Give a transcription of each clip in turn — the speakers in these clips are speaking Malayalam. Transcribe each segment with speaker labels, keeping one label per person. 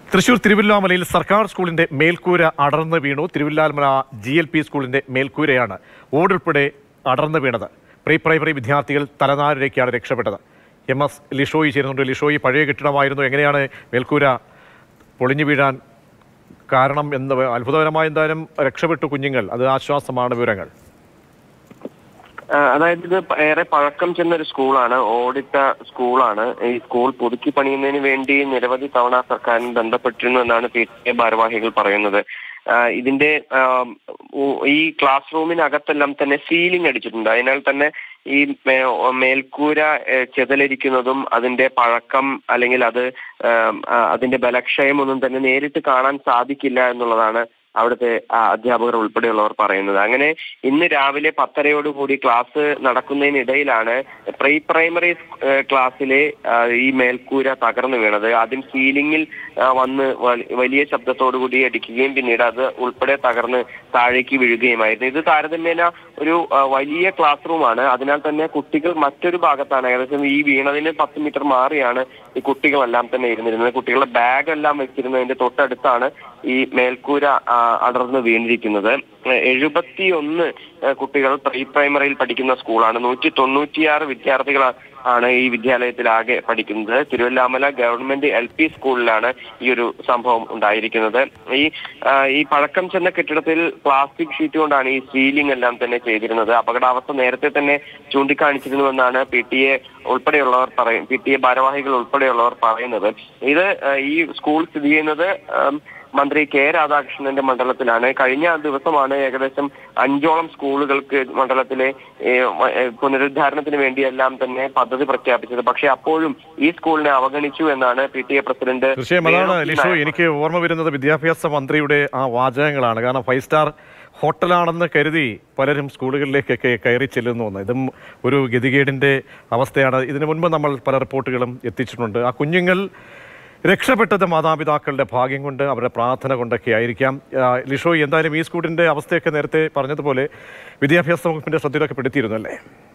Speaker 1: തൃശൂർ തിരുവല്ലാമലയിൽ സർക്കാർ സ്കൂളിന്റെ മേൽക്കൂര അടർന്നു വീണു തിരുവല്ലാമല ജി എൽ പി സ്കൂളിന്റെ മേൽക്കൂരയാണ് ഓടുൾപ്പെടെ അടർന്നു വീണത് പ്രീ പ്രൈമറി വിദ്യാർത്ഥികൾ തലനാരിലേക്കാണ് രക്ഷപ്പെട്ടത് എം എസ് ലിഷോയി ചേരുന്നുണ്ട് ലിഷോയി പഴയ കെട്ടിടമായിരുന്നു എങ്ങനെയാണ് മേൽക്കൂര പൊളിഞ്ഞു വീഴാൻ കാരണം എന്ന് അത്ഭുതകരമായ എന്തായാലും രക്ഷപ്പെട്ടു കുഞ്ഞുങ്ങൾ അത് ആശ്വാസമാണ് വിവരങ്ങൾ
Speaker 2: ആ, അതായത് ഇത് ഏറെ പഴക്കം ചെന്ന ഒരു സ്കൂളാണ് ഓടിട്ട സ്കൂളാണ് ഈ സ്കൂൾ പുതുക്കി പണിയുന്നതിന് വേണ്ടി നിരവധി തവണ സർക്കാരിന് ബന്ധപ്പെട്ടിരുന്നു എന്നാണ് പി ടി എ ഭാരവാഹികൾ പറയുന്നത് ആ, ഇതിന്റെ ആ, ഉ- ഈ ക്ലാസ് റൂമിനകത്തെല്ലാം തന്നെ സീലിംഗ് അടിച്ചിട്ടുണ്ട് അതിനാൽ തന്നെ ഈ മേ- മേൽക്കൂര ഏ, ചെതലരിക്കുന്നതും അതിന്റെ പഴക്കം അല്ലെങ്കിൽ അത് ആം, ആ, അതിന്റെ ബലക്ഷയം ഒന്നും തന്നെ നേരിട്ട് കാണാൻ സാധിക്കില്ല എന്നുള്ളതാണ് അവിടുത്തെ ആ, അധ്യാപകർ ഉൾപ്പെടെയുള്ളവർ പറയുന്നത് അങ്ങനെ ഇന്ന് രാവിലെ പത്തരയോടുകൂടി ക്ലാസ് നടക്കുന്നതിനിടയിലാണ് പ്രീ പ്രൈമറി ഏ, ക്ലാസ്സിലെ ആ, ഈ മേൽക്കൂര തകർന്നു വീണത് ആദ്യം സീലിംഗിൽ ആ, വന്ന് വ- വലിയ ശബ്ദത്തോടുകൂടി അടിക്കുകയും പിന്നീട് അത് ഉൾപ്പെടെ തകർന്ന് താഴേക്ക് വീഴുകയുമായിരുന്നു ഇത് താരതമ്യേന ഒരു ആ, വലിയ ക്ലാസ് റൂമാണ് അതിനാൽ തന്നെ കുട്ടികൾ മറ്റൊരു ഭാഗത്താണ് ഏകദേശം ഈ വീണതിന് പത്ത് മീറ്റർ മാറിയാണ് ഈ കുട്ടികളെല്ലാം തന്നെ ഇരുന്നിരുന്നത് കുട്ടികളുടെ ബാഗ് എല്ലാം വെച്ചിരുന്നതിന്റെ തൊട്ടടുത്താണ് ഈ മേൽക്കൂര ആ, അടർന്ന് വീണിരിക്കുന്നത് എഴുപത്തി ഒന്ന് കുട്ടികൾ പ്രീ പ്രൈമറിയിൽ പഠിക്കുന്ന സ്കൂളാണ് നൂറ്റി തൊണ്ണൂറ്റിയാറ് വിദ്യാർത്ഥികൾ ആണ് ഈ വിദ്യാലയത്തിൽ ആകെ പഠിക്കുന്നത് തിരുവല്ലാമല ഗവൺമെന്റ് എൽ പി സ്കൂളിലാണ് ഈ ഒരു സംഭവം ഉണ്ടായിരിക്കുന്നത് ഈ ആ, ഈ പഴക്കം ചെന്ന കെട്ടിടത്തിൽ പ്ലാസ്റ്റിക് ഷീറ്റ് കൊണ്ടാണ് ഈ സീലിംഗ് എല്ലാം തന്നെ ചെയ്തിരുന്നത് അപകടാവസ്ഥ നേരത്തെ തന്നെ ചൂണ്ടിക്കാണിച്ചിരുന്നുവെന്നാണ് പി ടി എ ഉൾപ്പെടെയുള്ളവർ പറയും പി ടി എ ഭാരവാഹികൾ ഉൾപ്പെടെയുള്ളവർ പറയുന്നത് ഇത് ആ, ഈ സ്കൂൾ സ്ഥിതി ചെയ്യുന്നത് ആം, മന്ത്രി കെ രാധാകൃഷ്ണന്റെ മണ്ഡലത്തിലാണ് കഴിഞ്ഞ ദിവസമാണ് ഏകദേശം അഞ്ചോളം സ്കൂളുകൾക്ക് മണ്ഡലത്തിലെ ഏ, വ- ഏ, പുനരുദ്ധാരണത്തിന് വേണ്ടിയെല്ലാം തന്നെ പദ്ധതി പ്രഖ്യാപിച്ചത് പക്ഷെ അപ്പോഴും ഈ സ്കൂളിനെ അവഗണിച്ചു എന്നാണ് പി ടി എ പ്രസിഡന്റ്
Speaker 1: തീർച്ചയായും അതാണ്
Speaker 2: വേണു
Speaker 1: ലിഷോ
Speaker 2: നായർ
Speaker 1: എനിക്ക് ഓർമ്മ വരുന്നത് വിദ്യാഭ്യാസ മന്ത്രിയുടെ ആ വാചകങ്ങളാണ് കാരണം ഫൈവ് സ്റ്റാർ ഹോട്ടലാണെന്ന് കരുതി പലരും സ്കൂളുകളിലേക്കൊക്കെ കയറി ചെല്ലുന്നു എന്ന് ഇതും ഒരു ഗതികേടിൻ്റെ അവസ്ഥയാണ് ഇതിനു മുൻപ് നമ്മൾ പല റിപ്പോർട്ടുകളും എത്തിച്ചിട്ടുണ്ട് ആ കുഞ്ഞുങ്ങൾ രക്ഷപ്പെട്ടത് മാതാപിതാക്കളുടെ ഭാഗ്യം കൊണ്ട് അവരുടെ പ്രാർത്ഥന കൊണ്ടൊക്കെ ആയിരിക്കാം ആ, ലിഷോ എന്തായാലും ഈ സ്കൂളിൻ്റെ അവസ്ഥയൊക്കെ നേരത്തെ പറഞ്ഞതുപോലെ വിദ്യാഭ്യാസ വകുപ്പിൻ്റെ ശ്രദ്ധയിലൊക്കെ പെടുത്തിയിരുന്നു അല്ലേ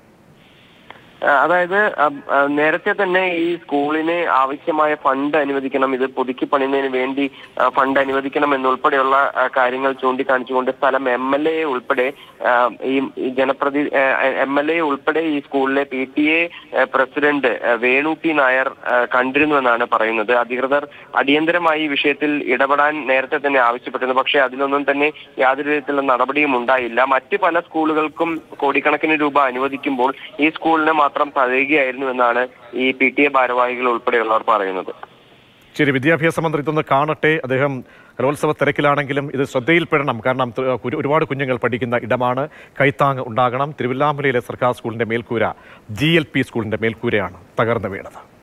Speaker 2: ആ, അതായത് അം, ആ, നേരത്തെ തന്നെ ഈ സ്കൂളിന് ആവശ്യമായ ഫണ്ട് അനുവദിക്കണം ഇത് പുതുക്കി പണിയുന്നതിന് വേണ്ടി ആ, ഫണ്ട് അനുവദിക്കണം എന്നുൾപ്പെടെയുള്ള ആ, കാര്യങ്ങൾ ചൂണ്ടിക്കാണിച്ചുകൊണ്ട് സ്ഥലം എം എൽ എ ഉൾപ്പെടെ ആ, ഈ ഈ ജനപ്രതി എം എൽ എ ഉൾപ്പെടെ ഈ സ്കൂളിലെ പി ടി എ പ്രസിഡന്റ് ആ, വേണു പി നായർ ആ, കണ്ടിരുന്നുവെന്നാണ് പറയുന്നത് അധികൃതർ അടിയന്തരമായി ഈ വിഷയത്തിൽ ഇടപെടാൻ നേരത്തെ തന്നെ ആവശ്യപ്പെട്ടിരുന്നു പക്ഷേ അതിനൊന്നും തന്നെ യാതൊരു വിധത്തിലുള്ള നടപടിയും ഉണ്ടായില്ല മറ്റ് പല സ്കൂളുകൾക്കും കോടിക്കണക്കിന് രൂപ അനുവദിക്കുമ്പോൾ ഈ സ്കൂളിന് മാത്രം തഴയുകയായിരുന്നു എന്നാണ് ഈ പി ടി എ ഭാരവാഹികൾ ഉൾപ്പെടെയുള്ളവർ പറയുന്നത്
Speaker 1: ശരി വിദ്യാഭ്യാസ മന്ത്രി ഇതൊന്ന് കാണട്ടെ അദ്ദേഹം കലോത്സവ തിരക്കിലാണെങ്കിലും ഇത് ശ്രദ്ധയിൽപ്പെടണം കാരണം ത- ഒരു- ഒരുപാട് കുഞ്ഞുങ്ങൾ പഠിക്കുന്ന ഇടമാണ് കൈത്താങ് ഉണ്ടാകണം തിരുവല്ലാമലയിലെ സർക്കാർ സ്കൂളിന്റെ മേൽക്കൂര ജി എൽ പി സ്കൂളിന്റെ മേൽക്കൂരയാണ് തകർന്നു വീണത്